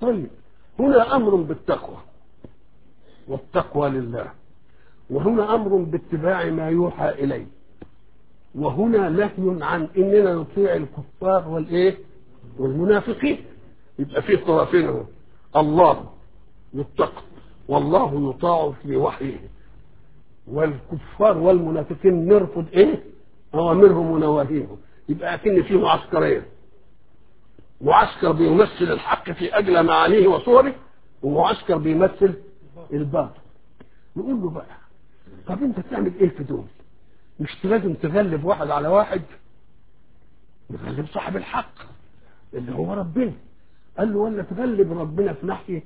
طيب هنا امر بالتقوى والتقوى لله وهنا امر باتباع ما يوحى اليه وهنا نهي عن اننا نطيع الكفار والايه والمنافقين يبقى فيه طرفين اهو الله يتقى والله يطاع في وحيه والكفار والمنافقين نرفض ايه اوامرهم ونواهيهم يبقى اكن فيه معسكرين معسكر بيمثل الحق في اجل معانيه وصوره ومعسكر بيمثل الباطل نقول له بقى طب انت تعمل ايه في دول مش لازم تغلب واحد على واحد تغلب صاحب الحق اللي هو ربنا قال له ولا تغلب ربنا في ناحيه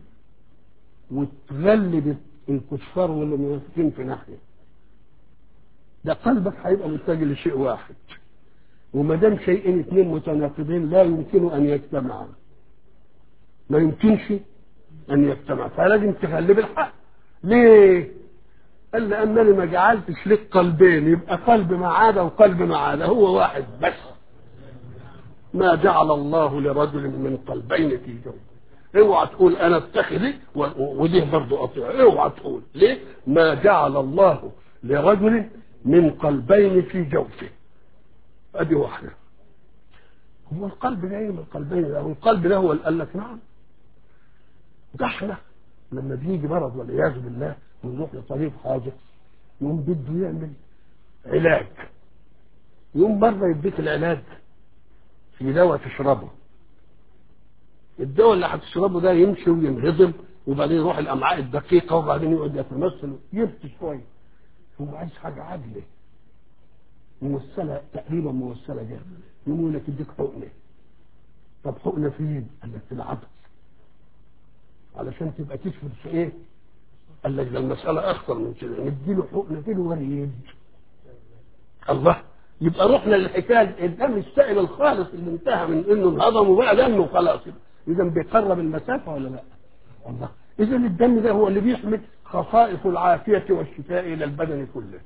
وتغلب الكفار والمنافقين في ناحيه ده قلبك هيبقى متجه لشيء واحد وما دام شيئين اثنين متناقضين لا يمكن ان يجتمعا ما يمكنش ان يجتمع فلازم تغلب الحق ليه قال لانني ما جعلتش لك قلبين يبقى قلب ما عاد وقلب ما عاد هو واحد بس ما جعل الله لرجل من قلبين في جوفه اوعى تقول انا اتخذ وديه برضه اطيع اوعى تقول ليه ما جعل الله لرجل من قلبين في جوفه ادي واحده هو القلب ده ايه من القلبين ده هو القلب ده هو اللي قال لك نعم ده احنا لما بيجي مرض والعياذ بالله ونروح لطبيب حاجه يقوم بده يعمل علاج يقوم مره يديك العلاج في دواء تشربه الدواء اللي هتشربه ده يمشي وينهضم وبعدين يروح الامعاء الدقيقه وبعدين يقعد يتمثل يبكي شويه هو عايز حاجه عادله موصله تقريبا موصله جدا يقول لك اديك حقنه طب حقنه فين؟ قال لك في العضل علشان تبقى تشفط في ايه؟ قال لك ده المساله اخطر من كده نديله حقنه كده وريد الله يبقى رحنا للحكايه الدم السائل الخالص اللي انتهى من انه انهضم وبقى دم وخلاص اذا بيقرب المسافه ولا لا؟ الله اذا الدم ده هو اللي بيحمل خصائص العافيه والشفاء الى البدن كله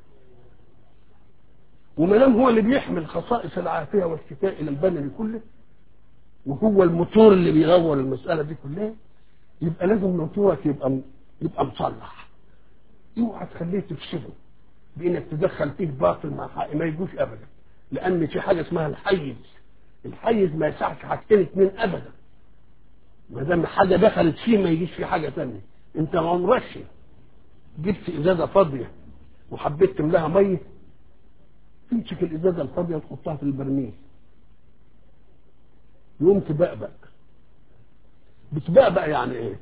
وما دام هو اللي بيحمل خصائص العافيه والشفاء الى البدن كله وهو الموتور اللي بيغور المساله دي كلها يبقى لازم موتورك يبقى يبقى مصلح اوعى تخليه تفسده بانك تدخل فيه باطل مع حق ما يجوش ابدا لان في حاجه اسمها الحيز الحيز ما يسعش حاجتين اتنين ابدا ما دام حاجه دخلت فيه ما يجيش فيه حاجه ثانيه انت ما عمركش جبت ازازه فاضيه وحبيت تملاها ميه تمسك الازازه الفاضيه وتحطها في البرميل يقوم تبقبق بتبقبق يعني ايه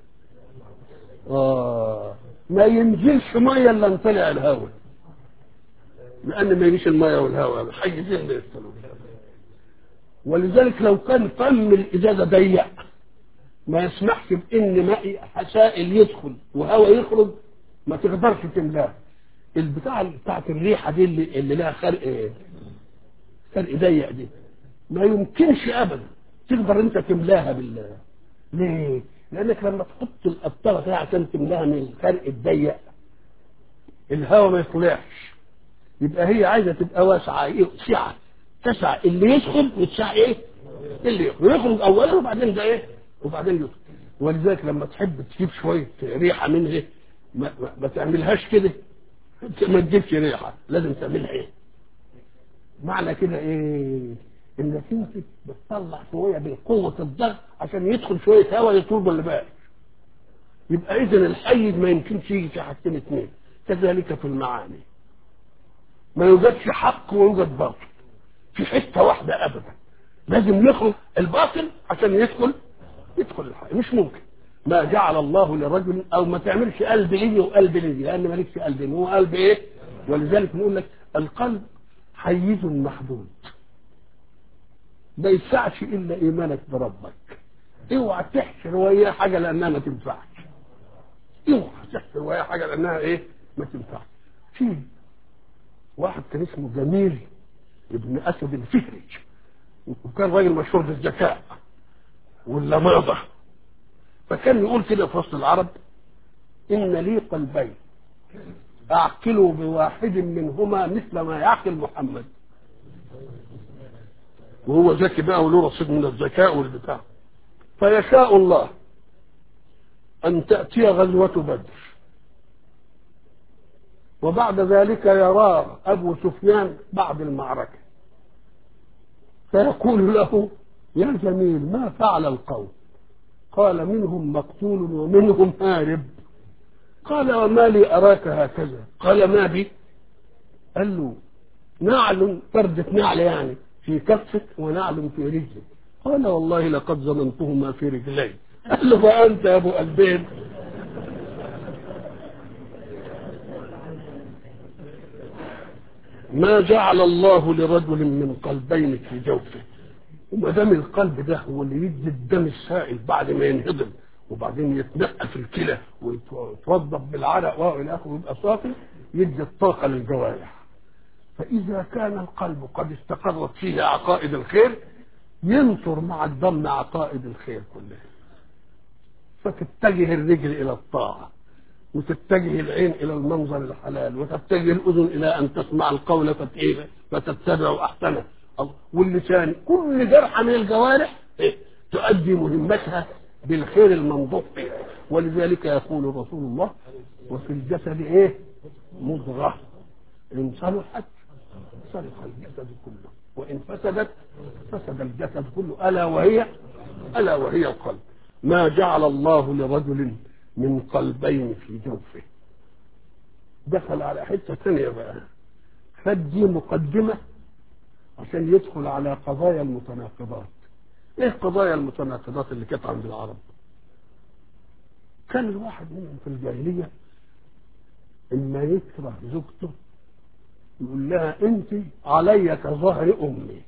اه ما ينزلش ميه الا ان طلع الهواء لان ما يجيش الميه والهواء حيزين ما يستلوا ولذلك لو كان فم الازازه ضيق ما يسمحش بان ماء سائل يدخل وهواء يخرج ما تقدرش تملاه البتاع بتاعت الريحه دي اللي, اللي لها خرق خرق ضيق دي ما يمكنش ابدا تقدر انت تملاها بالله ليه؟ لانك لما تحط القطره كده عشان تملاها من الخرق الضيق الهواء ما يطلعش يبقى هي عايزه تبقى واسعه ايه سعه تسع اللي يدخل وتسع ايه؟ اللي يخرج يخرج اولا وبعدين ده ايه؟ وبعدين يدخل ولذلك لما تحب تجيب شويه ريحه منها ما, ما, ما تعملهاش كده ما تجيبش ريحه لازم تعملها ايه؟ معنى كده ايه؟ انك انت بتطلع شويه بقوه الضغط عشان يدخل شويه هواء يطول اللي باقي يبقى اذا الحيز ما يمكنش يجي في حاجتين اثنين كذلك في المعاني ما يوجدش حق ويوجد باطل في حته واحده ابدا لازم يخرج الباطل عشان يدخل يدخل الحق مش ممكن ما جعل الله لرجل او ما تعملش قلب لي وقلب لي لان مالكش قلب هو قلب ايه ولذلك نقول لك القلب حيز محدود ما يسعش الا ايمانك بربك اوعى تحشر وياه حاجه لانها ما تنفعش اوعى تحشر وياه حاجه لانها ايه ما تنفعش في واحد كان اسمه جميل ابن اسد الفهري وكان راجل مشهور بالذكاء واللماضه فكان يقول كده في وسط العرب ان لي قلبين اعقل بواحد منهما مثل ما يعقل محمد وهو ذكي بقى وله رصيد من الذكاء والبتاع فيشاء الله أن تأتي غزوة بدر وبعد ذلك يراه أبو سفيان بعد المعركة فيقول له يا جميل ما فعل القوم قال منهم مقتول ومنهم هارب قال وما لي أراك هكذا قال ما بي قال له نعل فردة نعل يعني في كفك ونعل في رجلك قال والله لقد ظننتهما في رجلي قال له فأنت يا أبو قلبين ما جعل الله لرجل من قلبين في جوفه وما دام القلب ده هو اللي يدي الدم السائل بعد ما ينهضم وبعدين يتنقى في الكلى ويتوضب بالعرق والى اخره ويبقى صافي يدي الطاقه للجوارح فاذا كان القلب قد استقرت فيه عقائد الخير ينصر مع الدم عقائد الخير كلها فتتجه الرجل الى الطاعه وتتجه العين الى المنظر الحلال وتتجه الاذن الى ان تسمع القول فتتبع احسنه واللسان كل جرحه من الجوارح تؤدي مهمتها بالخير المنضوح فيها ولذلك يقول رسول الله وفي الجسد ايه مضغه ان صلحت صلح الجسد كله وان فسدت فسد الجسد كله الا وهي الا وهي القلب ما جعل الله لرجل من قلبين في جوفه دخل على حته ثانيه بقى فدي مقدمه عشان يدخل على قضايا المتناقضات ايه قضايا المتناقضات اللي كانت عند العرب كان الواحد منهم في الجاهليه اما يكره زوجته يقول لها انت علي كظهر امي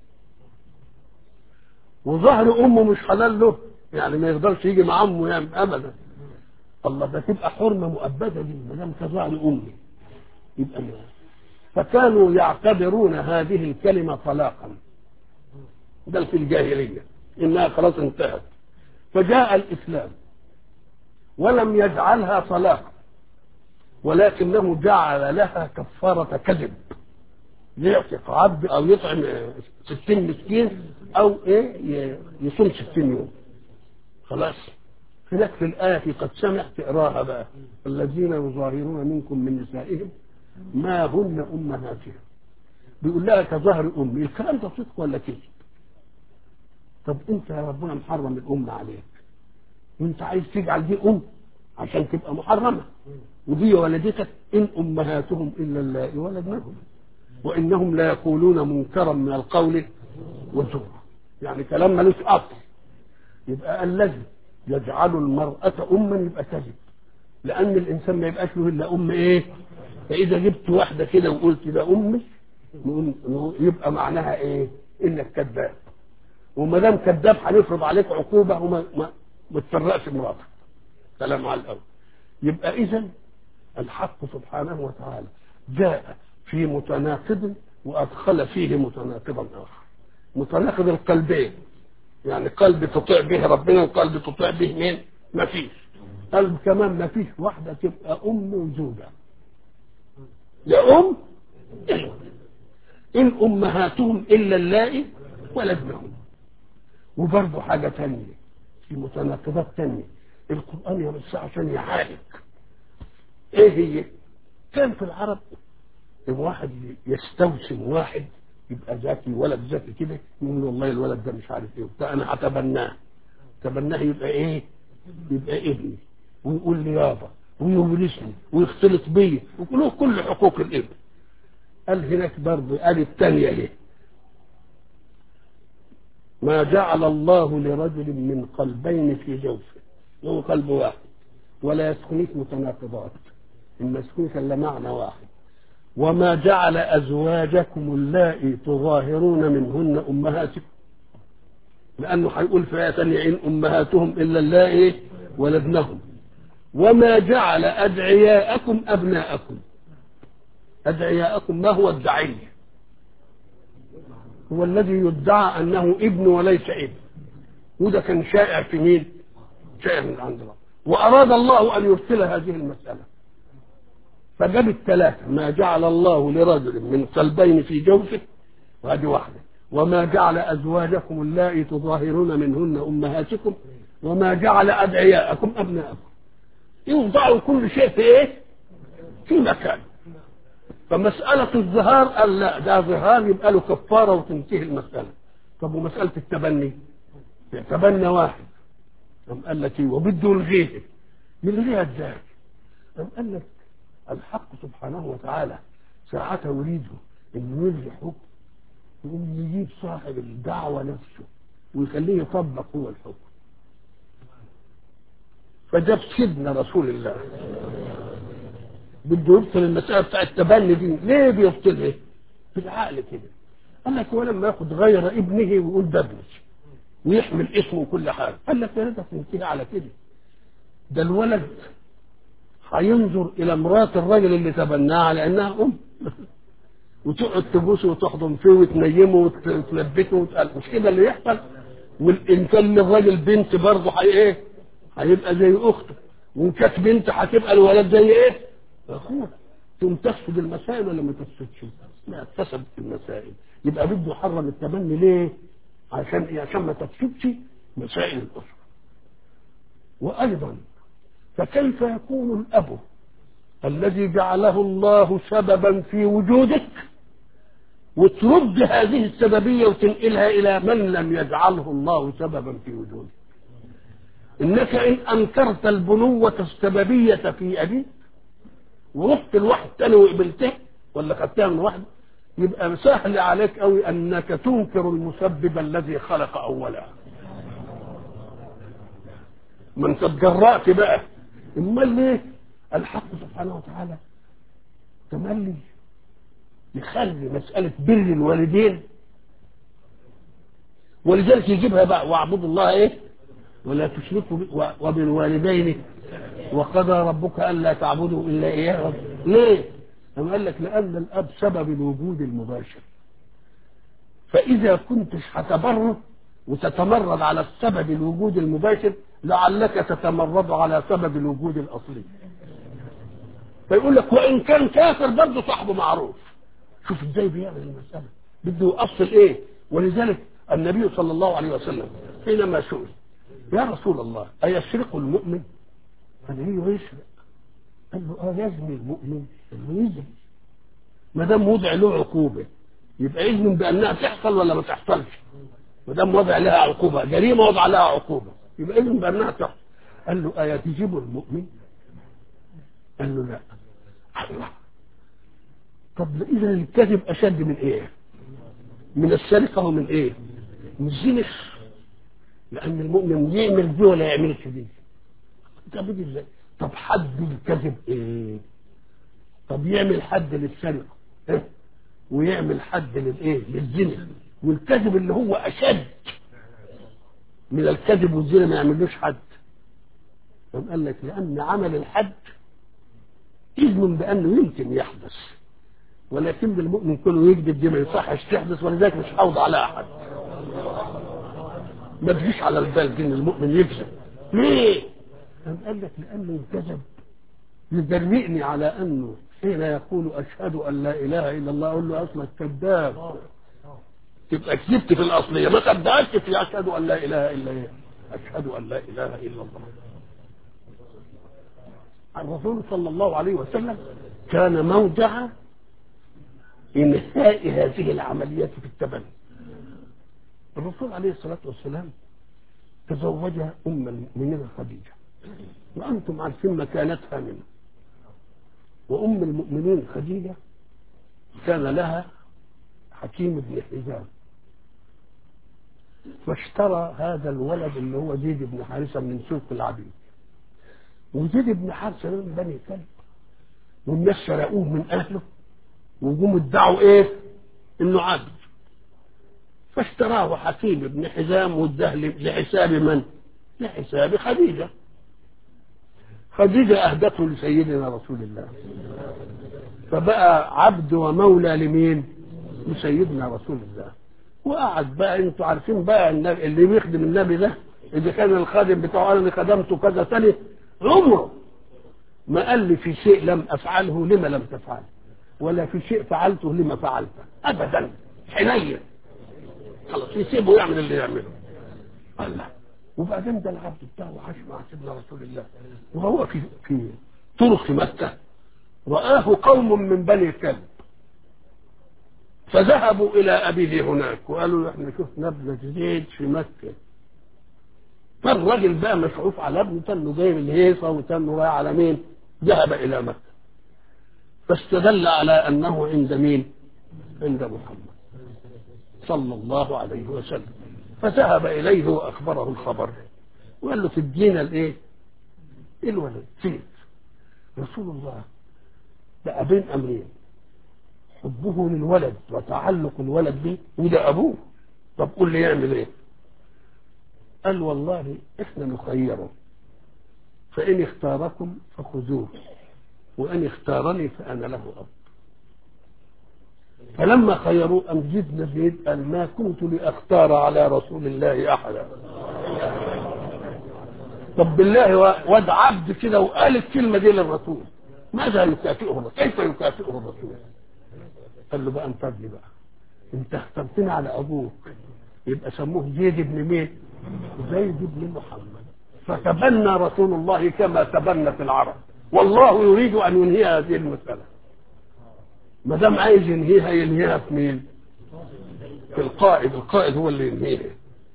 وظهر امه مش حلال له يعني ما يقدرش يجي مع امه يعني ابدا الله ده تبقى حرمه مؤبده دي ما دام كظهر امي يبقى ما. فكانوا يعتبرون هذه الكلمه طلاقا ده في الجاهليه انها خلاص انتهت فجاء الاسلام ولم يجعلها طلاقا ولكنه جعل لها كفاره كذب يعتق عبد او يطعم ستين مسكين او ايه يصوم ستين يوم خلاص هناك في الآية قد سمع تقراها بقى الذين يظاهرون منكم من نسائهم ما هن أمهاتهم بيقول لها كظهر أمي الكلام ده صدق ولا كذب طب أنت يا ربنا محرم الأم عليك وأنت عايز تجعل دي أم عشان تبقى محرمة ودي ولدتك إن أمهاتهم إلا اللائي ولدنهم وإنهم لا يقولون منكرا من القول وزورا يعني كلام ملوش أصل يبقى الذي يجعل المرأة أما يبقى كذب لأن الإنسان ما يبقاش له إلا أم إيه؟ فإذا جبت واحدة كده وقلت ده أمي يبقى معناها إيه؟ إنك كذاب وما دام كذاب هنفرض عليك عقوبة وما ما, ما تفرقش مراتك كلام على الأول يبقى إذا الحق سبحانه وتعالى جاء في متناقض وأدخل فيه متناقضا آخر متناقض القلبين يعني قلب تطيع به ربنا وقلب تطيع به مين؟ ما فيش قلب كمان ما فيش واحدة تبقى أم وزوجة يا أم إن أمهاتهم إلا اللائي ولدنهم وبرضه حاجة تانية في متناقضات تانية القرآن يمس عشان يعالج إيه هي؟ كان في العرب واحد يستوسم واحد يبقى ذكي ولد ذكي كده يقول له والله الولد ده مش عارف ايه وبتاع انا هتبناه تبناه يبقى ايه؟ يبقى ابني ويقول لي يابا ويورثني ويختلط بيا وله كل حقوق الابن قال هناك برضه قال الثانيه اهي ما جعل الله لرجل من قلبين في جوفه له قلب واحد ولا يسكنك متناقضات إن يسكنك الا معنى واحد وما جعل أزواجكم اللائي تظاهرون منهن أمهاتكم لأنه هيقول في آية ثانية إن أمهاتهم إلا اللائي ولدنهم وما جعل أدعياءكم أبناءكم أدعياءكم ما هو الدعي هو الذي يدعى أنه ابن وليس ابن وده كان شائع في مين شائع من عند الله وأراد الله أن يرسل هذه المسألة فجاب الثلاثة ما جعل الله لرجل من قلبين في جوفه وهذه واحدة وما جعل أزواجكم اللائي تظاهرون منهن أمهاتكم وما جعل أدعياءكم أبناءكم يوضعوا كل شيء في ايه في مكانه فمسألة الظهار قال لا ده ظهار يبقى له كفارة وتنتهي المسألة طب ومسألة التبني يتبنى واحد قام قال لك ايه وبده يلغيه يلغيها ازاي؟ قام قال لك الحق سبحانه وتعالى ساعة يريده انه يلغي حكم يقوم يجيب صاحب الدعوة نفسه ويخليه يطبق هو الحكم فجاب سيدنا رسول الله بده يبطل المسألة بتاع التبني دي ليه بيبطلها؟ بالعقل كده قال لك هو لما ياخد غير ابنه ويقول ده ابني ويحمل اسمه وكل حاجة قال لك يا ريتك تنتهي على كده ده الولد هينظر إلى مرات الراجل اللي تبناها على إنها أم وتقعد تبوسه وتحضن فيه وتنيمه وتلبسه وتقل مش كده اللي يحصل وان كان للراجل بنت برضه هي ايه؟ هيبقى زي اخته وان كانت بنت هتبقى الولد زي ايه؟ اخوها تقوم تفسد المسائل ولا ما تفسدش؟ لا فسدت المسائل يبقى بده يحرم التبني ليه؟ عشان ايه؟ عشان ما تفسدش مسائل الاسره وايضا فكيف يكون الاب الذي جعله الله سببا في وجودك وترد هذه السببية وتنقلها إلى من لم يجعله الله سببا في وجودك إنك إن أنكرت البنوة السببية في أبيك ورحت لواحد تاني وقبلته ولا خدتها من واحد يبقى سهل عليك قوي أنك تنكر المسبب الذي خلق أولا ما انت اتجرأت بقى امال ليه الحق سبحانه وتعالى تملي يخلي مسألة بر الوالدين ولذلك يجيبها بقى واعبدوا الله ايه ولا تشركوا وبالوالدين وقضى ربك الا تعبدوا الا اياه ليه؟ أم قال لك لان الاب سبب الوجود المباشر فاذا كنتش هتبرر وتتمرد على السبب الوجود المباشر لعلك تتمرد على سبب الوجود الاصلي فيقول لك وان كان كافر برضه صاحبه معروف شوف ازاي بيعمل المساله بده يؤصل ايه ولذلك النبي صلى الله عليه وسلم حينما سئل يا رسول الله أيسرق المؤمن؟ قال ايه يسرق قال له اه يزني المؤمن انه يزني ما دام وضع له عقوبه يبقى يزن بانها تحصل ولا ما تحصلش ما دام وضع لها عقوبه جريمه وضع لها عقوبه يبقى يزن بانها تحصل قال له ايتجب المؤمن؟ قال له لا الله طب اذا الكذب اشد من ايه من السرقه ومن ايه من الزنا لان المؤمن يعمل دي ولا يعملش دي طب دي ازاي طب حد الكذب ايه طب يعمل حد للسرقه إيه؟ ويعمل حد للايه للزنا والكذب اللي هو اشد من الكذب والزنا ما يعملوش حد قال لك لان عمل الحد إذن بأنه يمكن يحدث ولكن المؤمن كله يكذب دي ما يصحش تحدث ولذلك مش حوض على أحد ما تجيش على البال دي ان المؤمن يكذب ليه؟ قام قال لك لأنه الكذب يجرئني على أنه حين يقول أشهد أن لا إله إلا الله أقول له أصلك كذاب تبقى كذبت في الأصلية ما صدقتش في أشهد أن لا إله إلا الله أشهد أن لا إله إلا الله الرسول صلى الله عليه وسلم كان موضع إنهاء هذه العمليات في التبني الرسول عليه الصلاة والسلام تزوج أم المؤمنين خديجة وأنتم عارفين مكانتها منه وأم المؤمنين خديجة كان لها حكيم بن حزام فاشترى هذا الولد اللي هو زيد بن حارثة من سوق العبيد وزيد بن حارثة من بني كلب والناس سرقوه من أهله وجم ادعوا إيه؟ إنه عبد فاشتراه حكيم بن حزام واداه لحساب من؟ لحساب خديجة خديجة أهدته لسيدنا رسول الله فبقى عبد ومولى لمين؟ لسيدنا رسول الله وقعد بقى انتوا عارفين بقى النبي اللي بيخدم النبي ده اذا كان الخادم بتاعه انا خدمته كذا سنه عمره ما قال لي في شيء لم افعله لما لم تفعل ولا في شيء فعلته لما فعلته ابدا حنين خلاص يسيبه يعمل اللي يعمله الله وبعدين ده العبد بتاعه عاش مع سيدنا رسول الله وهو في في طرق مكة رآه قوم من بني كلب فذهبوا إلى أبيه هناك وقالوا احنا شفنا ابن زيد في مكة فالراجل بقى مشعوف على ابنه تنه جايب الهيصة وتنه رايح على مين ذهب إلى مكة فاستدل على أنه عند مين عند محمد صلى الله عليه وسلم فذهب إليه وأخبره الخبر وقال له تدينا الإيه الولد سيد رسول الله بقى بين أمرين حبه للولد وتعلق الولد به وده أبوه طب قول لي يعمل إيه قال والله إحنا نخيره فإن اختاركم فخذوه وأن اختارني فأنا له أب فلما خيروا أم جدنا زيد قال ما كنت لأختار على رسول الله أحدا طب بالله واد عبد كده وقال الكلمة دي للرسول ماذا يكافئه الرسول كيف يكافئه الرسول قال له بقى انتظري بقى انت اخترتني على ابوك يبقى سموه زيد بن مين زيد بن محمد فتبنى رسول الله كما تبنت العرب والله يريد ان ينهي هذه المساله ما دام عايز ينهيها ينهيها في مين في القائد القائد هو اللي ينهيها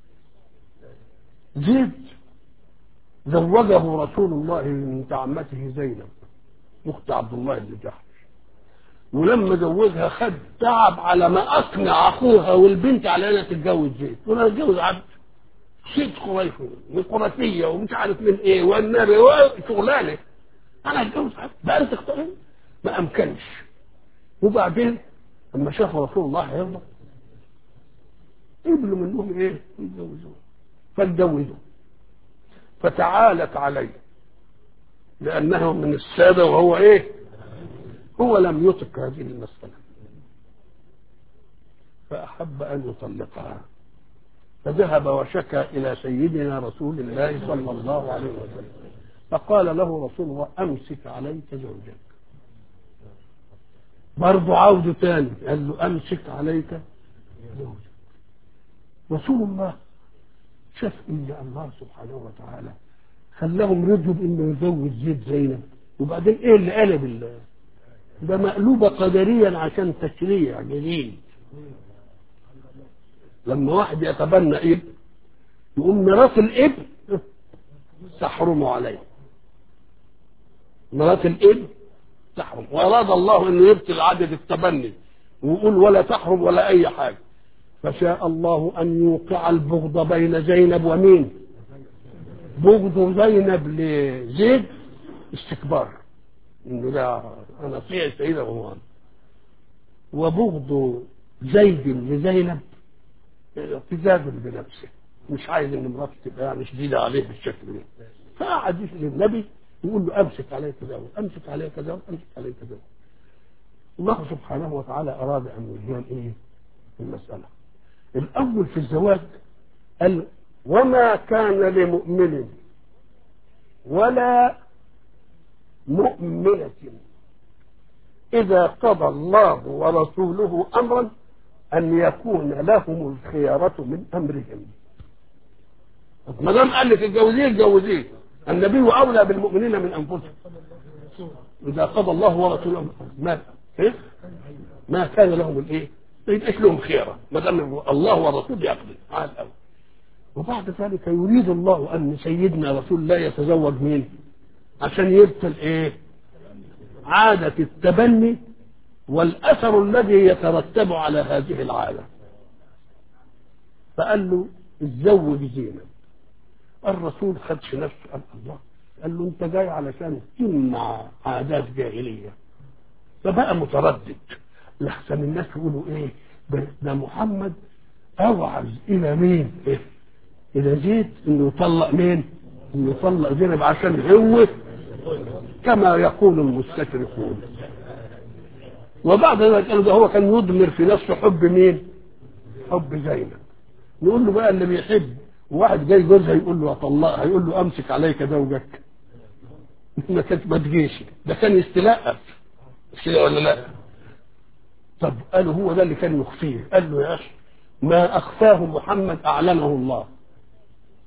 زيد زوجه رسول الله من عمته زينب اخت عبد الله بن جحش ولما زوجها خد تعب على ما اقنع اخوها والبنت على انها تتجوز زيد وانا اتجوز عبد ست قريش وقرشيه ومش عارف من ايه والنبي وشغلانه انا اتجوز عبد بقى تختارين ما امكنش وبعدين لما شاف رسول الله هيرضى قبلوا منهم ايه يتجوزوه فاتجوزوا فتعالت عليه لانه من الساده وهو ايه هو لم يطق هذه المسألة فأحب أن يطلقها فذهب وشكى إلى سيدنا رسول الله صلى الله عليه وسلم فقال له رسول الله أمسك عليك زوجك برضه عوده تاني قال له أمسك عليك زوجك رسول الله شاف إن الله سبحانه وتعالى خلاهم رضوا بإنه يزوج زيد زينب وبعدين إيه اللي قلب الله ده مقلوبة قدريا عشان تشريع جديد لما واحد يتبنى ابن يقوم ميراث الابن تحرم عليه ميراث الابن تحرم واراد الله انه يبطل عدد التبني ويقول ولا تحرم ولا اي حاجه فشاء الله ان يوقع البغض بين زينب ومين بغض زينب لزيد استكبار انه لا انا اطيع السيده رومان وبغض زيد لزينب اعتزاز بنفسه مش عايز ان مراته تبقى يعني شديده عليه بالشكل ده فقعد يسال النبي يقول له امسك عليك كذا امسك عليك كذا امسك عليك كذا الله سبحانه وتعالى اراد ان يبين ايه المساله الاول في الزواج قال وما كان لمؤمن ولا مؤمنة إذا قضى الله ورسوله أمرا أن يكون لهم الخيارة من أمرهم ما دام قال لك اتجوزيه اتجوزيه النبي أولى بالمؤمنين من أنفسهم إذا قضى الله ورسوله ما إيه؟ ما كان لهم الإيه؟ ما يبقاش لهم خيارة ما دام الله والرسول يقضي على الأول وبعد ذلك يريد الله أن سيدنا رسول الله يتزوج مين؟ عشان يبطل ايه عادة التبني والأثر الذي يترتب على هذه العادة فقال له اتزوج زينب الرسول خدش نفسه قال الله قال له انت جاي علشان تمنع عادات جاهلية فبقى متردد لحسن الناس يقولوا ايه ده محمد اوعز الى مين إيه؟ الى زيد انه يطلق مين انه يطلق زينب عشان هو كما يقول المستشرقون وبعد ذلك قالوا ده هو كان يضمر في نفسه حب مين حب زينب نقول له بقى اللي بيحب وواحد جاي جوزها يقول له اطلقها يقول له امسك عليك زوجك ما كانت ما تجيش ده كان يستلقف كده ولا لا طب قالوا هو ده اللي كان يخفيه قال له يا اخي ما اخفاه محمد اعلنه الله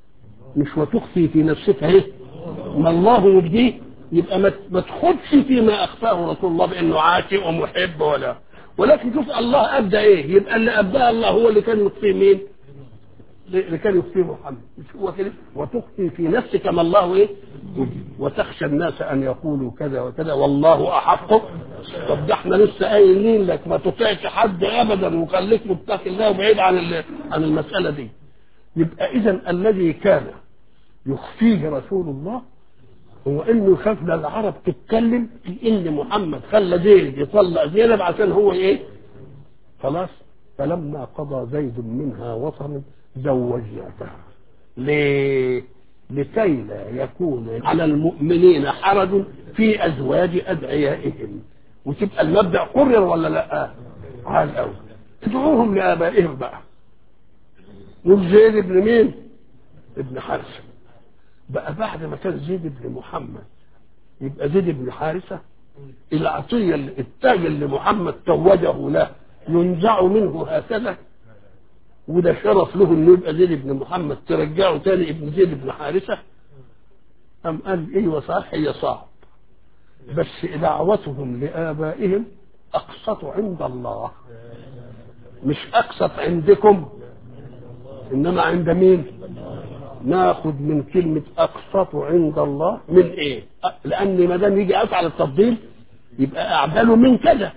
مش وتخفي في نفسك ايه ما الله يبديه يبقى ما ما تخدش فيما اخفاه رسول الله بانه عاشق ومحب ولا ولكن شوف الله ابدى ايه يبقى اللي ابداه الله هو اللي كان يخفيه مين اللي كان يخفيه محمد مش هو كده وتخفي في نفسك ما الله ايه وتخشى الناس ان يقولوا كذا وكذا والله احق طب ده احنا لسه قايلين لك ما تطيعش حد ابدا وخليك متقي الله وبعيد عن ال- عن المساله دي يبقى اذا الذي كان يخفيه رسول الله هو انه يخاف لا العرب تتكلم في ان محمد خلى زيد يطلق زينب عشان هو ايه خلاص فلما قضى زيد منها وطنا زوجناكها ليه لكي لا يكون على المؤمنين حرج في ازواج ادعيائهم وتبقى المبدا قرر ولا لا على الاول تدعوهم لابائهم بقى وزيد ابن مين ابن حارثه بقى بعد ما كان زيد بن محمد يبقى زيد بن حارثه العطيه اللي التاج اللي محمد توجه له ينزع منه هكذا وده شرف له انه يبقى زيد بن محمد ترجعه تاني ابن زيد بن حارثه أم قال ايوه صح هي صعب بس دعوتهم لآبائهم أقسط عند الله مش أقسط عندكم إنما عند مين؟ ناخد من كلمة أقسط عند الله من إيه؟ أ- لأن ما دام يجي أفعل التفضيل يبقى أعدله من كذا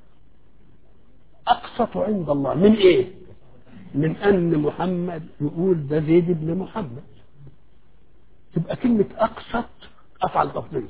أقسط عند الله من إيه؟ من أن محمد يقول ده زيد بن محمد تبقى كلمة أقسط أفعل تفضيل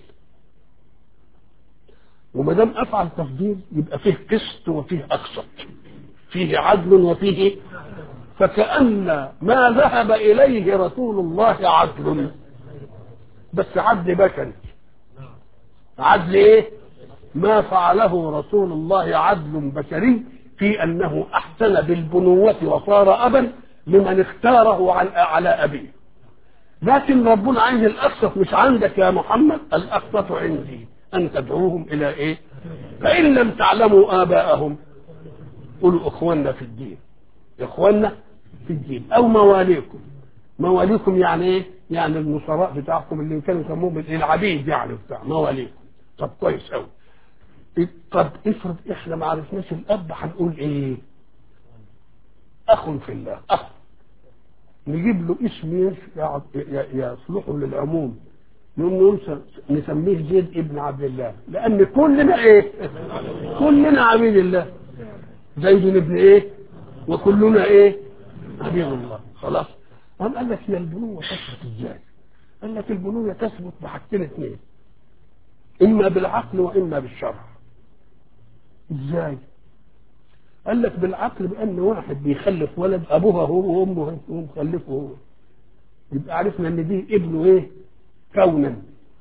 وما دام أفعل تفضيل يبقى فيه قسط وفيه أقسط فيه عدل وفيه فكأن ما ذهب إليه رسول الله عدل بس عدل بشري عدل إيه؟ ما فعله رسول الله عدل بشري في أنه أحسن بالبنوة وصار أبا لمن اختاره عن على أبيه لكن ربنا عايز الأقسط مش عندك يا محمد الأقسط عندي أن تدعوهم إلى إيه فإن لم تعلموا آباءهم قولوا إخواننا في الدين إخواننا في الدين أو مواليكم مواليكم يعني إيه يعني النصراء بتاعكم اللي كانوا يسموهم العبيد يعني بتاع مواليكم طب كويس أوي طب افرض احنا ما عرفناش الاب هنقول ايه اخ في الله اخ نجيب له اسم يش- يع- ي- يصلحه للعموم نقوم نقول س- نسميه زيد ابن عبد الله لان كلنا ايه كلنا عبيد الله زيد ابن ايه وكلنا ايه عبيد الله خلاص قام قال لك هي البنوه تثبت ازاي قال لك البنوه تثبت بحاجتين اثنين اما بالعقل واما بالشرع ازاي قال لك بالعقل بان واحد بيخلف ولد ابوها هو وامه هو مخلفه هو يبقى عرفنا ان دي ابنه ايه كونا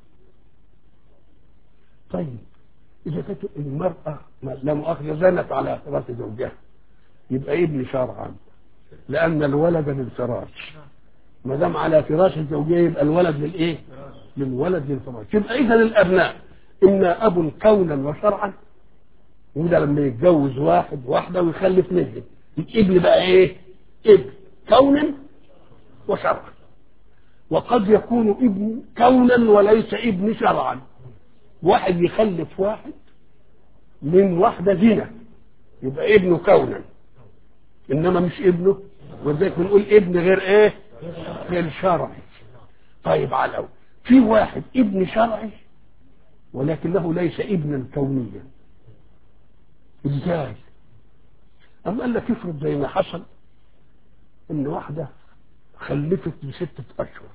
طيب اذا كانت المراه ما- لا مؤاخذه زنت على فراش زوجها يبقى ابن شرعا لان الولد للفراش ما دام على فراش الزوجيه يبقى الولد للايه؟ للولد للفراش يبقى اذا الابناء اما اب كونا وشرعا وده لما يتجوز واحد واحده ويخلف منهم الابن بقى ايه؟ ابن كونا وشرعا وقد يكون ابن كونا وليس ابن شرعا واحد يخلف واحد من واحده زنا يبقى ابنه كونا انما مش ابنه ولذلك بنقول ابن غير ايه؟ غير شرعي طيب على الاول في واحد ابن شرعي ولكنه ليس ابنا كونيا ازاي؟ أم قال لك افرض زي ما حصل ان واحده خلفت بستة اشهر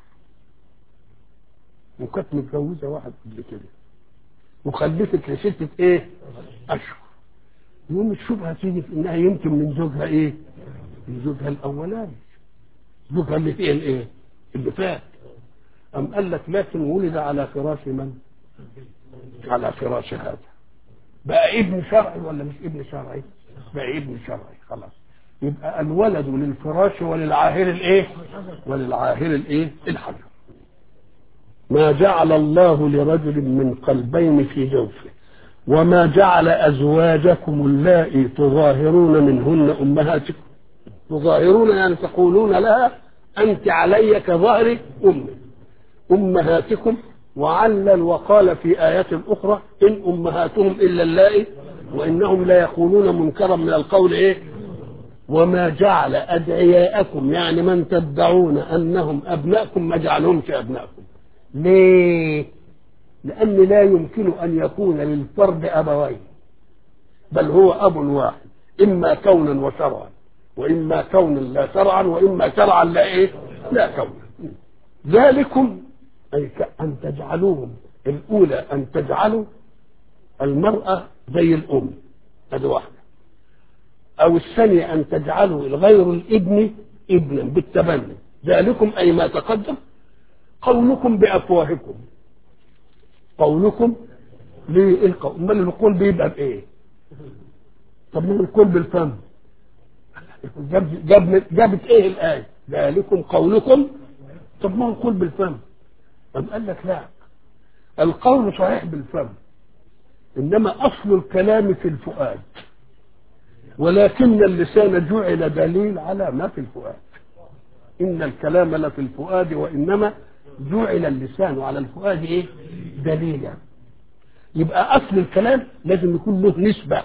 وكانت متجوزه واحد قبل كده وخلفت لستة ايه؟ اشهر يوم الشبهه تيجي في انها يمكن من زوجها ايه؟ من زوجها الاولاني زوجها اللي فيه الايه؟ اللي فات أم قال لك لكن ولد على فراش من؟ على فراش هذا بقى ابن شرعي ولا مش ابن شرعي؟ بقى ابن شرعي خلاص يبقى الولد للفراش وللعاهر الايه؟ وللعاهر الايه؟ الحجر ما جعل الله لرجل من قلبين في جوفه وما جعل ازواجكم اللائي تظاهرون منهن امهاتكم تظاهرون يعني تقولون لها أنت علي كظهر أمي أمهاتكم وعلل وقال في آيات أخرى إن أمهاتهم إلا اللائي وإنهم لا يقولون منكرا من القول إيه وما جعل أدعياءكم يعني من تدعون أنهم أبناءكم ما جعلهمش أبناءكم ليه لأن لا يمكن أن يكون للفرد أبوين بل هو أب واحد إما كونا وشرعا وإما كونا لا شرعا وإما شرعا لا إيه لا كونا ذلكم أي أن تجعلوهم الأولى أن تجعلوا المرأة زي الأم هذه واحدة أو الثانية أن تجعلوا الغير الابن ابنا بالتبني ذلكم أي ما تقدم قولكم بأفواهكم قولكم للقول امال القول بيبقى بايه طب ما القول بالفم جاب جاب جابت ايه الايه ذلكم قولكم طب ما هو القول بالفم طب قال لك لا القول صحيح بالفم انما اصل الكلام في الفؤاد ولكن اللسان جعل دليل على ما في الفؤاد ان الكلام لفي الفؤاد وانما جعل اللسان على الفؤاد ايه دليلا يبقى اصل الكلام لازم يكون له نسبه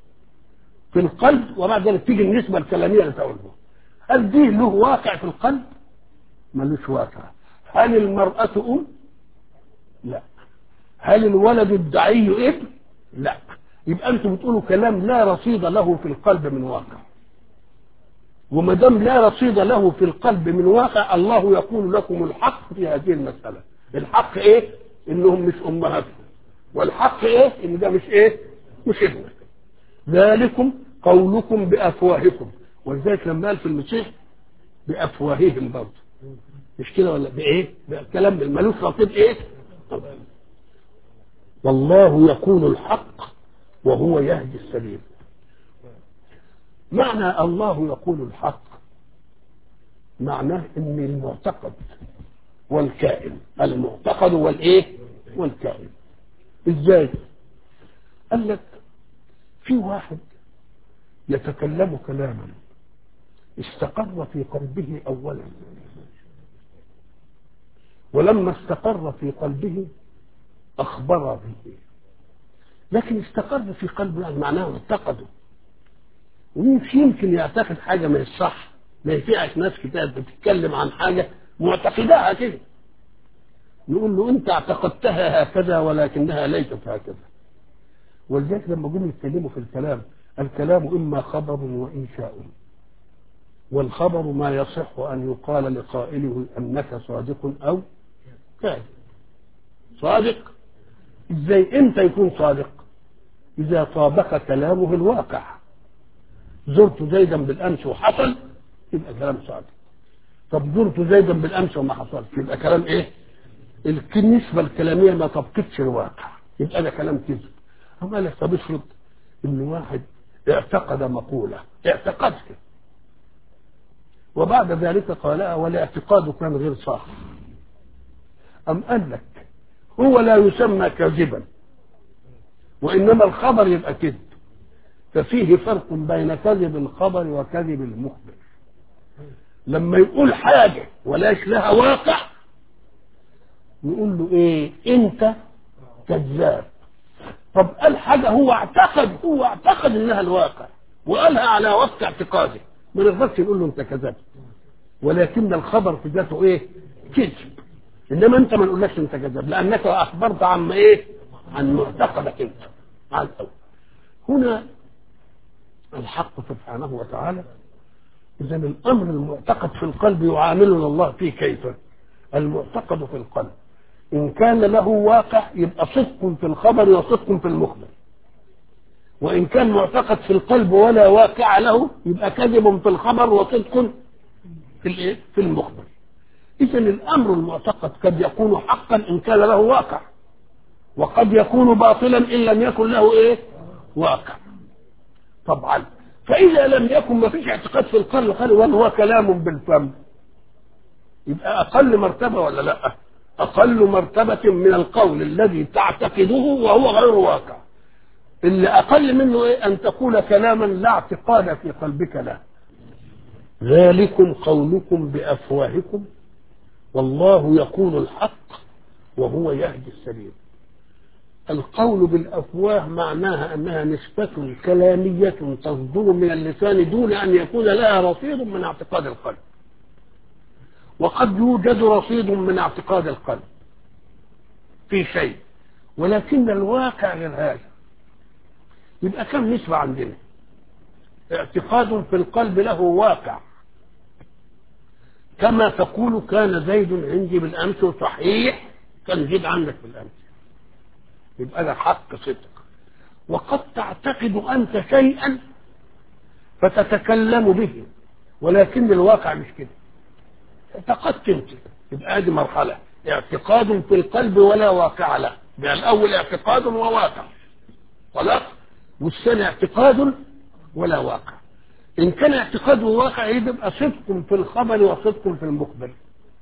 في القلب وبعد ذلك تيجي النسبه الكلاميه اللي تقوله هل دي له واقع في القلب ملوش واقع هل المرأة أم لا هل الولد الدعي ابن لا يبقى انتم بتقولوا كلام لا رصيد له في القلب من واقع وما دام لا رصيد له في القلب من واقع الله يقول لكم الحق في هذه المسألة الحق ايه انهم مش امهاتكم والحق ايه ان ده مش ايه مش ابنك ذلكم قولكم بافواهكم ولذلك لما قال في المسيح بافواههم برضه مش كده ولا بايه كلام ملوش رصيد ايه والله يقول الحق وهو يهدي السبيل معنى الله يقول الحق معناه ان المعتقد والكائن المعتقد والايه والكائن ازاي قال لك في واحد يتكلم كلاما استقر في قلبه اولا ولما استقر في قلبه اخبر به لكن استقر في قلبه يعني معناه اعتقده ومش يمكن يعتقد حاجه ما الصح ما ينفعش ناس كتاب بتتكلم عن حاجه معتقداها كده نقول له انت اعتقدتها هكذا ولكنها ليست هكذا ولذلك لما جم يتكلموا في الكلام الكلام اما خبر وانشاء والخبر ما يصح ان يقال لقائله انك صادق او كاذب صادق ازاي امتى يكون صادق اذا طابق كلامه الواقع زرت زيدا بالامس وحصل يبقى كلام صادق طب زرت زيدا بالامس وما حصلش يبقى كلام ايه النسبة الكلامية ما طبقتش الواقع يبقى ده كلام كذب أما لك طب افرض إن واحد اعتقد مقولة اعتقدت وبعد ذلك قالها والاعتقاد كان غير صح أم قال لك هو لا يسمى كاذبا وإنما الخبر يبقى كذب ففيه فرق بين كذب الخبر وكذب المخبر لما يقول حاجة ولاش لها واقع يقول له ايه انت كذاب طب قال حاجة هو اعتقد هو اعتقد انها الواقع وقالها على وفق اعتقاده ما نقدرش نقول له انت كذبت ولكن الخبر في ذاته ايه كذب انما انت ما نقولكش انت كذاب لانك اخبرت عن ايه عن معتقدك انت عن الأول. هنا الحق سبحانه وتعالى اذا الامر المعتقد في القلب يعاملنا الله فيه كيف المعتقد في القلب إن كان له واقع يبقى صدق في الخبر وصدق في المخبر وإن كان معتقد في القلب ولا واقع له يبقى كذب في الخبر وصدق في الإيه؟ في المخبر إذا الأمر المعتقد قد يكون حقا إن كان له واقع وقد يكون باطلا إن لم يكن له إيه؟ واقع طبعا فإذا لم يكن ما فيش اعتقاد في القلب قال وهو كلام بالفم يبقى أقل مرتبة ولا لأ؟ أقل مرتبة من القول الذي تعتقده وهو غير واقع اللي أقل منه إيه أن تقول كلاما لا اعتقاد في قلبك له ذلكم قولكم بافواهكم والله يقول الحق وهو يهدي السبيل القول بالافواه معناها انها نسبه كلاميه تصدر من اللسان دون ان يكون لها رصيد من اعتقاد القلب وقد يوجد رصيد من اعتقاد القلب في شيء ولكن الواقع غير هذا يبقى كم نسبة عندنا اعتقاد في القلب له واقع كما تقول كان زيد عندي بالامس صحيح كان زيد عندك بالامس يبقى ده حق صدق وقد تعتقد انت شيئا فتتكلم به ولكن الواقع مش كده اعتقدت انت يبقى هذه مرحله اعتقاد في القلب ولا واقع له يعني الاول اعتقاد وواقع خلاص والثاني اعتقاد ولا واقع ان كان اعتقاد وواقع يبقى صدق في الخبر وصدق في المخبر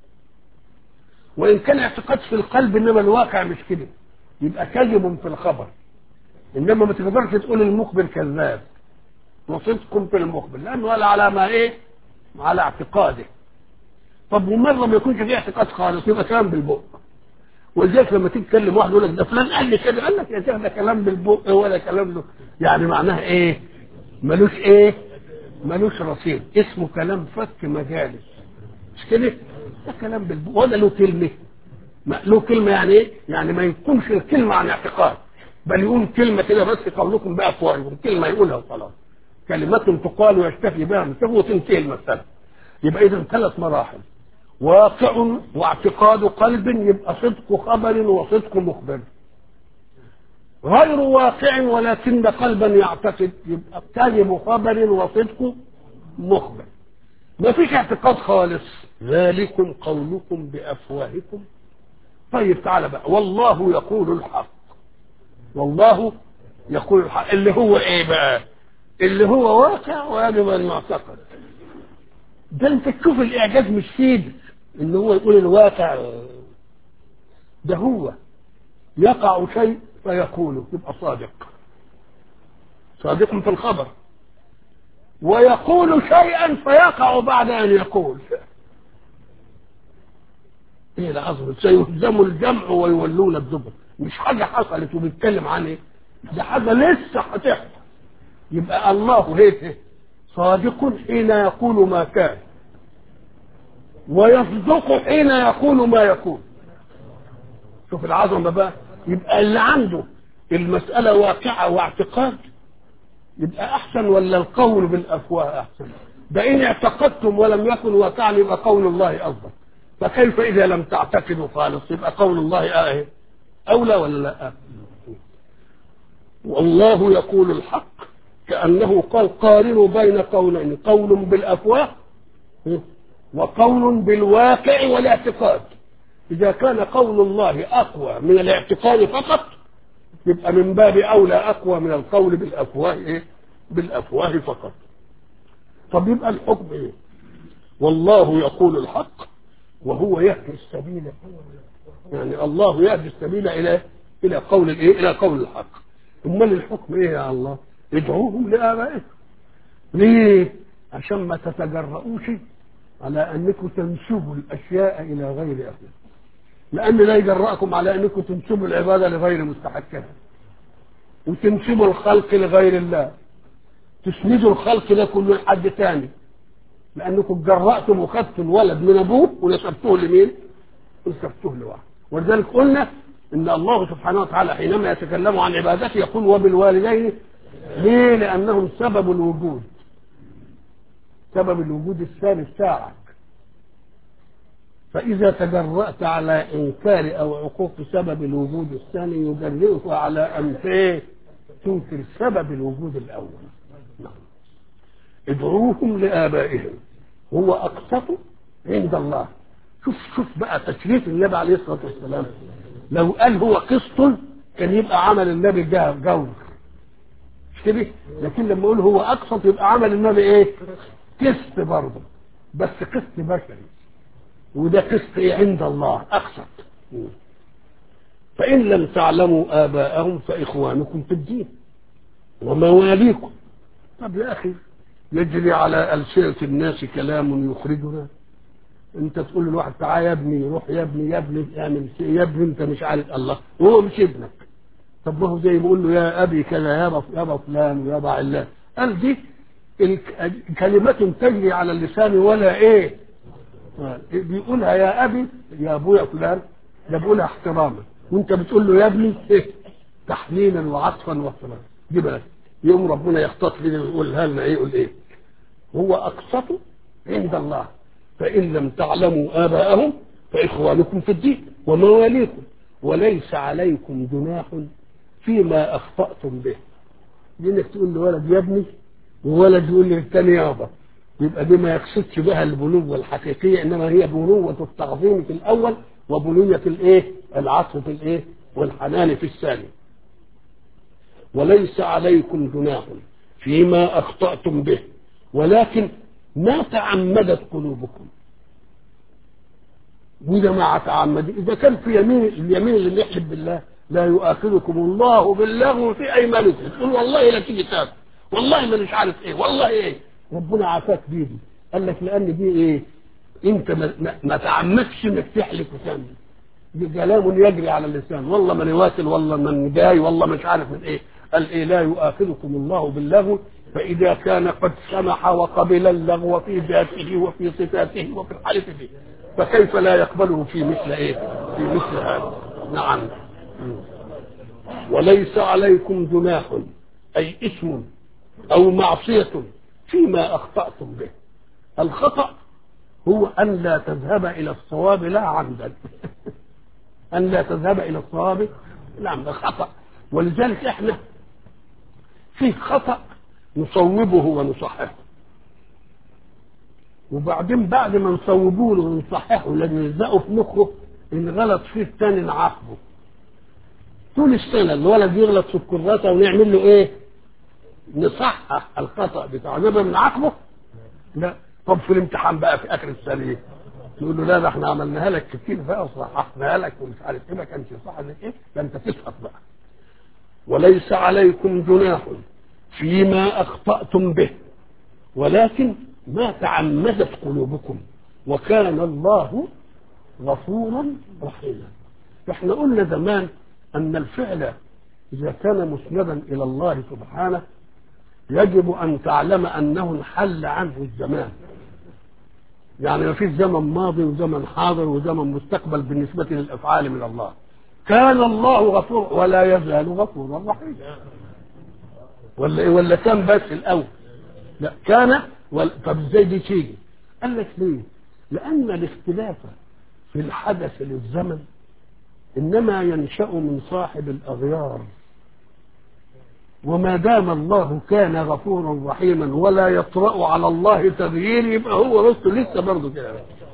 وان كان اعتقاد في القلب انما الواقع مش كده يبقى كذب في الخبر انما ما تقدرش تقول المخبر كذاب وصدق في المخبر لانه ولا على ما ايه على اعتقاده طب ومره ما يكونش فيه اعتقاد خالص يبقى كلام بالبق ولذلك لما تيجي تكلم واحد يقول لك ده فلان قال لي كده قال لك يا شيخ ده كلام بالبق ولا كلام له يعني معناها ايه؟ ملوش ايه؟ ملوش رصيد اسمه كلام فك مجالس مش كده؟ ده كلام بالبق ولا له كلمه ما له كلمه يعني ايه؟ يعني ما يكونش الكلمه عن اعتقاد بل يقول كلمه كده بس قولكم بافواهكم كلمه يقولها وخلاص كلمات تقال ويشتفي بها من وتنتهي المساله يبقى اذا ثلاث مراحل واقع واعتقاد قلب يبقى صدق خبر وصدق مخبر غير واقع ولكن قلبا يعتقد يبقى كذب خبر وصدق مخبر ما فيش اعتقاد خالص ذلكم قولكم بافواهكم طيب تعالى بقى والله يقول الحق والله يقول الحق اللي هو ايه بقى اللي هو واقع ويجب ان يعتقد ده انت تشوف الاعجاز مش سيد ان هو يقول الواقع ده هو يقع شيء فيقوله يبقى صادق صادق في الخبر ويقول شيئا فيقع بعد ان يقول ايه العظمه سيهزم الجمع ويولون الدبر مش حاجه حصلت وبيتكلم عن ايه ده حاجه لسه هتحصل يبقى الله هيك صادق حين يقول ما كان ويصدق حين يقول ما يكون شوف العظمة بقى يبقى اللي عنده المسألة واقعة واعتقاد يبقى أحسن ولا القول بالأفواه أحسن ده إن اعتقدتم ولم يكن واقعا يبقى قول الله أفضل فكيف إذا لم تعتقدوا خالص يبقى قول الله آه أولى ولا لا والله يقول الحق كأنه قال قارنوا بين قولين قول بالأفواه وقول بالواقع والاعتقاد إذا كان قول الله أقوى من الاعتقاد فقط يبقى من باب أولى أقوى من القول بالأفواه إيه؟ بالأفواه فقط طب يبقى الحكم إيه؟ والله يقول الحق وهو يهدي السبيل يعني الله يهدي السبيل إلى إلى قول الإيه؟ إلى قول الحق أمال الحكم إيه يا الله؟ ادعوهم لآبائهم ليه؟ عشان ما تتجرؤوش على انكم تنسبوا الاشياء الى غير اهلها لان لا يجرأكم على انكم تنسبوا العباده لغير مستحقها وتنسبوا الخلق لغير الله تسندوا الخلق ده كله لحد تاني لانكم جرأتم وخدتوا الولد من ابوه ونسبتوه لمين؟ ونسبتوه لواحد ولذلك قلنا ان الله سبحانه وتعالى حينما يتكلم عن عبادته يقول وبالوالدين ليه؟ لانهم سبب الوجود سبب الوجود الثاني بتاعك فإذا تجرأت على إنكار أو عقوق سبب الوجود الثاني يجرئك على أن تنكر سبب الوجود الأول نعم. ادعوهم لآبائهم هو أقسط عند الله شوف شوف بقى تشريف النبي عليه الصلاة والسلام لو قال هو قسط كان يبقى عمل النبي جور مش كده لكن لما يقول هو أقسط يبقى عمل النبي إيه قسط برضه بس قسط بشري وده قسط إيه عند الله أقسط فإن لم تعلموا آباءهم فإخوانكم في الدين ومواليكم طب يا أخي يجري على ألسنة الناس كلام يخرجنا انت تقول للواحد تعال يا ابني روح يا ابني يا ابني اعمل شيء يا ابني انت مش عارف الله وهو مش ابنك طب ما هو زي بيقول له يا ابي كذا يابا يابا فلان ويابا علان قال دي الك- كلمة تجري على اللسان ولا ايه بيقولها يا ابي يا ابويا فلان ده بيقولها احتراما وانت بتقول له يا ابني ايه تحنينا وعطفا واحتراما دي بالك يوم ربنا يختص لنا ويقولها لنا ايه يقول ايه هو اقسط عند الله فان لم تعلموا اباءهم فاخوانكم في الدين ومواليكم وليس عليكم جناح فيما اخطاتم به دي انك تقول لولد يا ابني وولد يقول للتاني يابا يبقى دي ما يقصدش بها البنوة الحقيقية انما هي بنوة التعظيم في الاول وبنية الايه العطف في الايه والحنان في الثاني وليس عليكم جناح فيما اخطأتم به ولكن ما تعمدت قلوبكم وإذا ما تعمد إذا كان في يمين اليمين اللي يحلف بالله لا يؤاخذكم الله باللغو في أيمانكم تقول والله لا تيجي تاكل والله ما مش عارف إيه والله إيه ربنا عافاك بيدي قال لك لأن دي إيه أنت ما, ما, ما تعمدش إنك تحلف وتعمل دي كلام يجري على اللسان والله من واكل والله من جاي والله مش عارف من إيه قال إيه لا يؤاخذكم الله باللغو فإذا كان قد سمح وقبل اللغو في ذاته وفي صفاته وفي الحلف فيه فكيف لا يقبله في مثل ايه في مثل هذا نعم وليس عليكم جناح اي اسم او معصية فيما اخطأتم به الخطأ هو ان لا تذهب الى الصواب لا عمدا ان لا تذهب الى الصواب لا عمدا خطأ ولذلك احنا في خطأ نصوبه ونصححه وبعدين بعد ما نصوبوه له ونصححه لان نلزقه في مخه ان غلط فيه الثاني نعاقبه طول السنه الولد يغلط في الكراسه ونعمل له ايه؟ نصحح الخطا بتاعه انما بنعاقبه؟ لا طب في الامتحان بقى في اخر السنه ايه؟ نقول له لا ده احنا عملناها لك كتير بقى وصححناها لك ومش عارف ايه ما كانش صح انك ايه؟ ده انت تسقط بقى وليس عليكم جناح فيما اخطاتم به ولكن ما تعمدت قلوبكم وكان الله غفورا رحيما احنا قلنا زمان ان الفعل اذا كان مسندا الى الله سبحانه يجب ان تعلم انه انحل عنه الزمان يعني ما فيش زمن ماضي وزمن حاضر وزمن مستقبل بالنسبة للأفعال من الله كان الله غفور ولا يزال غفورا رحيما ولا إيه ولا كان بس الأول لا كان ولا طب ازاي دي تيجي؟ قال لك ليه؟ لأن الاختلاف في الحدث للزمن إنما ينشأ من صاحب الأغيار وما دام الله كان غفورا رحيما ولا يطرأ على الله تغيير يبقى هو نصه لسه برضه كده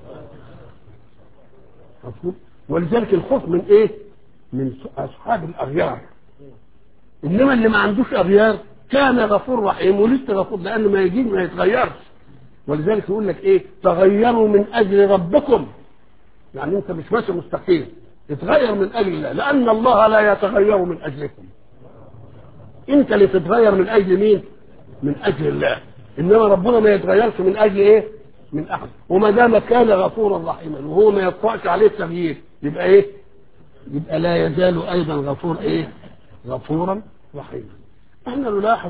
مفهوم؟ ولذلك الخوف من ايه؟ من اصحاب الاغيار انما اللي ما عندوش اغيار كان غفور رحيم ولسه غفور لانه ما يجيب ما يتغيرش ولذلك يقول لك ايه؟ تغيروا من اجل ربكم يعني انت مش ماشي مستقيم اتغير من اجل الله لان الله لا يتغير من اجلكم انت اللي تتغير من اجل مين من اجل الله انما ربنا ما يتغيرش من اجل ايه من احد وما دام كان غفورا رحيما وهو ما يطلعش عليه التغيير يبقى ايه يبقى لا يزال ايضا غفور ايه غفورا رحيما احنا نلاحظ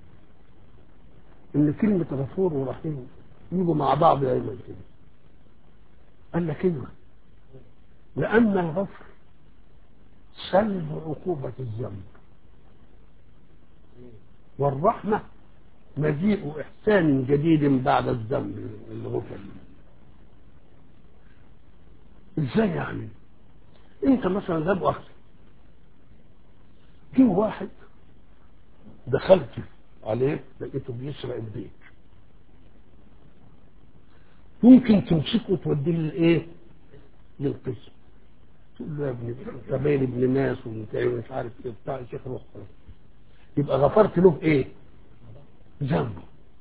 ان كلمة غفور ورحيم يجوا مع بعض دايما كده قال لك ايوه لان الغفر سلب عقوبة الذنب والرحمة مجيء إحسان جديد بعد الذنب اللي غفر إزاي يعني؟ أنت مثلا ذنب واحد جه واحد دخلت عليه لقيته بيسرق البيت ممكن تمسكه وتوديه للايه؟ للقسم تقول له يا ابني انت باين ابن ناس وانت مش عارف ايه بتاع الشيخ روح يبقى غفرت له ايه ذنبه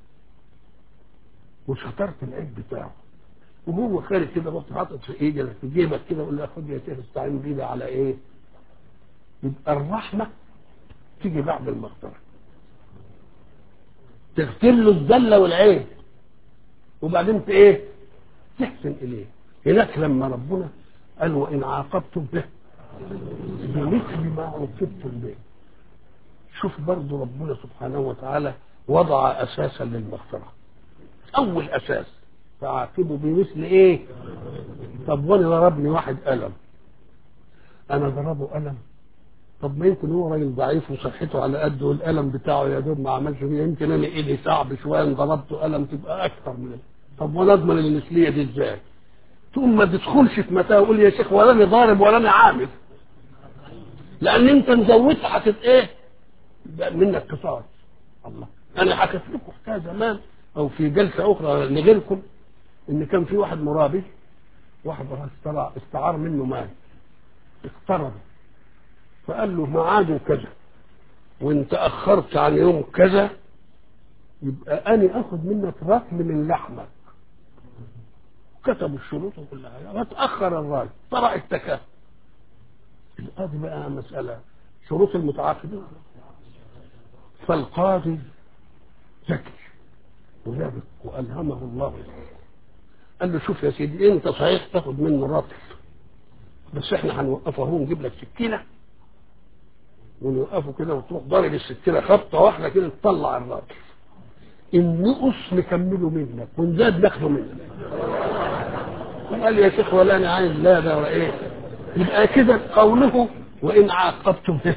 وسترت العيب بتاعه وهو خارج كده رحت حاطط في ايدك في جيبك كده ولا خد يا شيخ استعين بيه على ايه يبقى الرحمه تيجي بعد المغفره تغفر له الذله والعيب وبعدين ت- ايه تحسن اليه هناك لما ربنا قال وان عاقبتم به بمثل ما عوقبتم به شوف برضو ربنا سبحانه وتعالى وضع اساسا للمغفره اول اساس فعاقبوا بمثل ايه طب وانا ضربني واحد قلم انا ضربه قلم طب ما يمكن هو راجل ضعيف وصحته على قده والقلم بتاعه يا دوب ما عملش فيه يمكن انا ايدي صعب شويه ان ضربته قلم تبقى اكثر من طب وانا اضمن المثليه دي ازاي؟ تقوم ما تدخلش في متاهه وقول يا شيخ ولا انا ضارب ولا انا عامل لان انت مزودت حكت ايه؟ بقى منك قصاص الله انا حكيت لكم حكايه زمان او في جلسه اخرى لغيركم ان كان في واحد مرابي واحد استرع استعار منه مال اقترض فقال له ميعاده كذا وانت اخرت عن يوم كذا يبقى انا اخذ منك رطل من لحمك كتبوا الشروط وكل حاجه وتاخر الراجل طرح التكافؤ هذه بقى مساله شروط المتعاقدين فالقاضي ذكي ولابق والهمه الله قال له شوف يا سيدي انت صحيح تاخد منه رطل بس احنا هنوقفه اهو نجيب لك سكينه ونوقفه كده وتروح ضارب السكينه خبطه واحده كده تطلع الراجل النقص نكمله منك ونزاد ناخده منك قال يا شيخ ولا انا عايز لا ده ولا ايه يبقى كده قوله وان عاقبتم به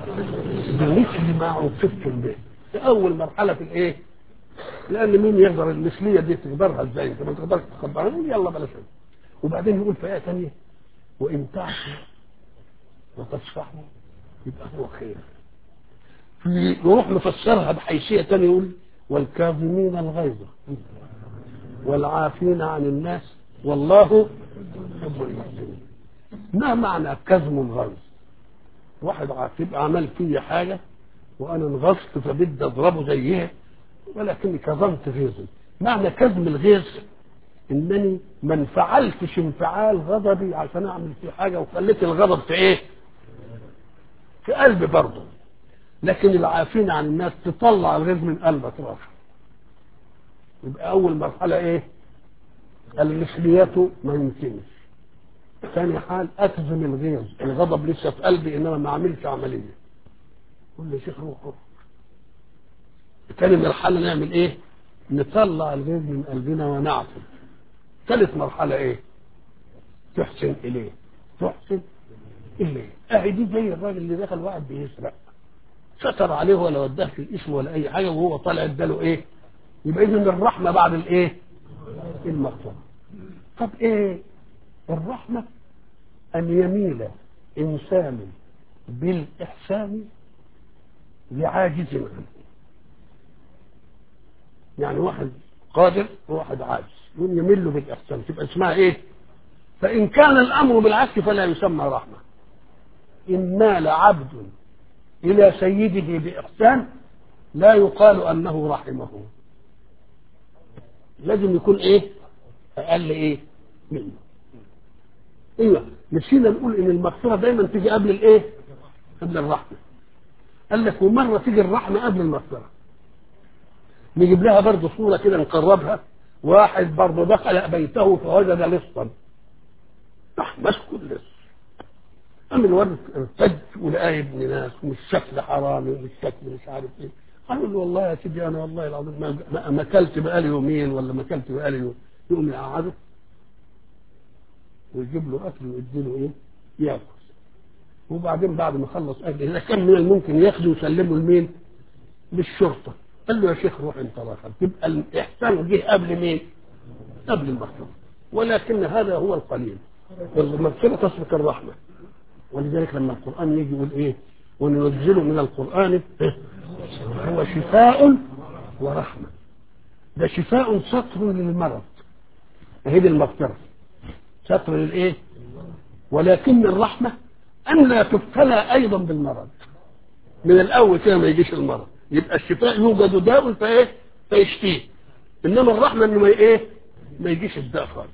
بمثل ما عوقبتم به ده اول مرحله في الايه لان مين يقدر المثليه دي تقدرها ازاي انت ما تقدرش تقدرها يلا بلاش وبعدين يقول في ايه ثانيه وان تعفوا وتصفحوا يبقى هو خير في يروح مفسرها بحيثيه ثانيه يقول والكاظمين الغيظ والعافين عن الناس والله يحب المحسنين ما معنى كظم الغيظ واحد عاتب عمل في حاجه وانا انغصت فبدي اضربه زيها ولكني كظمت غيظي معنى كظم الغيظ انني ما انفعلتش انفعال غضبي عشان اعمل فيه حاجه وخليت الغضب في ايه؟ في قلبي برضه لكن العافين عن الناس تطلع الغيظ من قلبك رافع يبقى اول مرحله ايه؟ المثلية ما يمكنش ثاني حال اكظم الغيظ الغضب لسه في قلبي انما ما اعملش عمليه قول لي يا شيخ روح روح تاني مرحله نعمل ايه؟ نطلع الغيظ من قلبنا ونعفو ثالث مرحله ايه؟ تحسن اليه تحسن اليه اهي دي زي الراجل اللي دخل واحد بيسرق ستر عليه ولا وداه في الاسم ولا اي حاجه وهو طالع اداله ايه؟ يبقى اذا الرحمه بعد الايه؟ المغفره طب ايه؟ الرحمه ان يميل انسان بالاحسان لعاجز عنه يعني واحد قادر وواحد عاجز يقوم يميل له بالاحسان تبقى اسمها ايه؟ فان كان الامر بالعكس فلا يسمى رحمه ان مال عبد الى سيده باحسان لا يقال انه رحمه لازم يكون ايه اقل ايه منه ايوه نسينا نقول ان المغفره دايما تيجي قبل الايه قبل الرحمه قال لك ومره تيجي الرحمه قبل المغفره نجيب لها برضه صوره كده نقربها واحد برضه دخل بيته فوجد لصا راح مسكه اللص قام الولد ارتد ولقاه ابن ناس ومش شكل حرامي ومش شكل مش عارف ايه قال له والله يا سيدي انا والله العظيم ما, ما, ما اكلت بقالي يومين ولا ما اكلت بقالي يوم يقوم يقعده ويجيب له اكل ويدي له ايه ياكل وبعدين بعد ما خلص اكل اذا كان من الممكن ياخده ويسلمه لمين؟ للشرطه قال له يا شيخ روح انت راخر تبقى الاحسان جه قبل مين؟ قبل المغفره ولكن هذا هو القليل المغفره تسبق الرحمه ولذلك لما القران يجي يقول ايه؟ وننزل من القران هو شفاء ورحمه ده شفاء ستر للمرض اهي دي المغفره ستر للايه؟ ولكن الرحمه ان لا تبتلى ايضا بالمرض من الاول كده ما يجيش المرض يبقى الشفاء يوجد داء فايه؟ فيشفيه انما الرحمه انه ما ايه؟ ما يجيش الداء خالص